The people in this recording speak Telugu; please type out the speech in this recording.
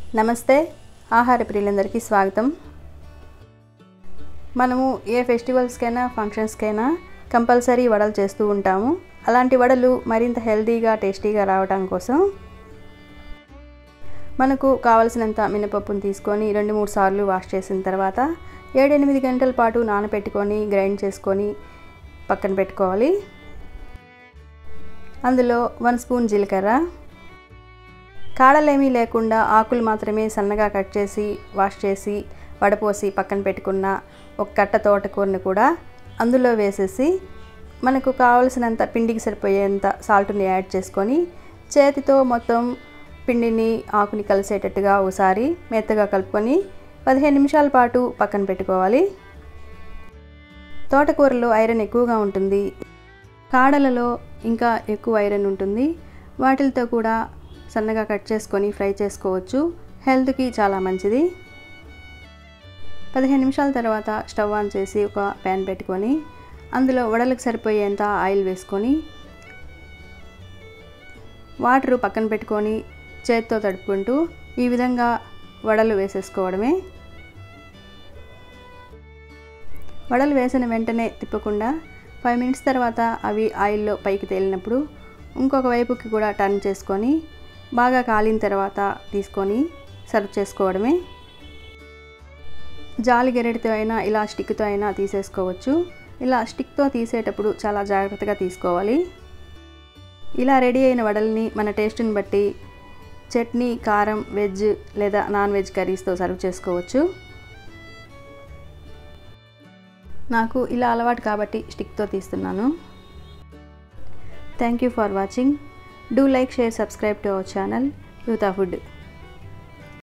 నమస్తే ఆహార ప్రియులందరికీ స్వాగతం మనము ఏ ఫెస్టివల్స్కైనా ఫంక్షన్స్కైనా కంపల్సరీ వడలు చేస్తూ ఉంటాము అలాంటి వడలు మరింత హెల్తీగా టేస్టీగా రావడం కోసం మనకు కావలసినంత మినపప్పును తీసుకొని రెండు మూడు సార్లు వాష్ చేసిన తర్వాత ఏడెనిమిది గంటల పాటు నానబెట్టుకొని గ్రైండ్ చేసుకొని పక్కన పెట్టుకోవాలి అందులో వన్ స్పూన్ జీలకర్ర కాడలేమీ లేకుండా ఆకులు మాత్రమే సన్నగా కట్ చేసి వాష్ చేసి వడపోసి పక్కన పెట్టుకున్న ఒక కట్ట తోటకూరని కూడా అందులో వేసేసి మనకు కావలసినంత పిండికి సరిపోయేంత సాల్ట్ని యాడ్ చేసుకొని చేతితో మొత్తం పిండిని ఆకుని కలిసేటట్టుగా ఒకసారి మెత్తగా కలుపుకొని పదిహేను నిమిషాల పాటు పక్కన పెట్టుకోవాలి తోటకూరలో ఐరన్ ఎక్కువగా ఉంటుంది కాడలలో ఇంకా ఎక్కువ ఐరన్ ఉంటుంది వాటితో కూడా సన్నగా కట్ చేసుకొని ఫ్రై చేసుకోవచ్చు హెల్త్కి చాలా మంచిది పదిహేను నిమిషాల తర్వాత స్టవ్ ఆన్ చేసి ఒక ప్యాన్ పెట్టుకొని అందులో వడలకు సరిపోయేంత ఆయిల్ వేసుకొని వాటర్ పక్కన పెట్టుకొని చేతితో తడుపుకుంటూ ఈ విధంగా వడలు వేసేసుకోవడమే వడలు వేసిన వెంటనే తిప్పకుండా ఫైవ్ మినిట్స్ తర్వాత అవి ఆయిల్లో పైకి తేలినప్పుడు ఇంకొక వైపుకి కూడా టర్న్ చేసుకొని బాగా కాలిన తర్వాత తీసుకొని సర్వ్ చేసుకోవడమే జాలి గెరెడితో అయినా ఇలా స్టిక్తో అయినా తీసేసుకోవచ్చు ఇలా స్టిక్తో తీసేటప్పుడు చాలా జాగ్రత్తగా తీసుకోవాలి ఇలా రెడీ అయిన వడల్ని మన టేస్ట్ని బట్టి చట్నీ కారం వెజ్ లేదా నాన్ వెజ్ కర్రీస్తో సర్వ్ చేసుకోవచ్చు నాకు ఇలా అలవాటు కాబట్టి స్టిక్తో తీస్తున్నాను thank you for watching do like share subscribe to our channel యూతా ఫుడ్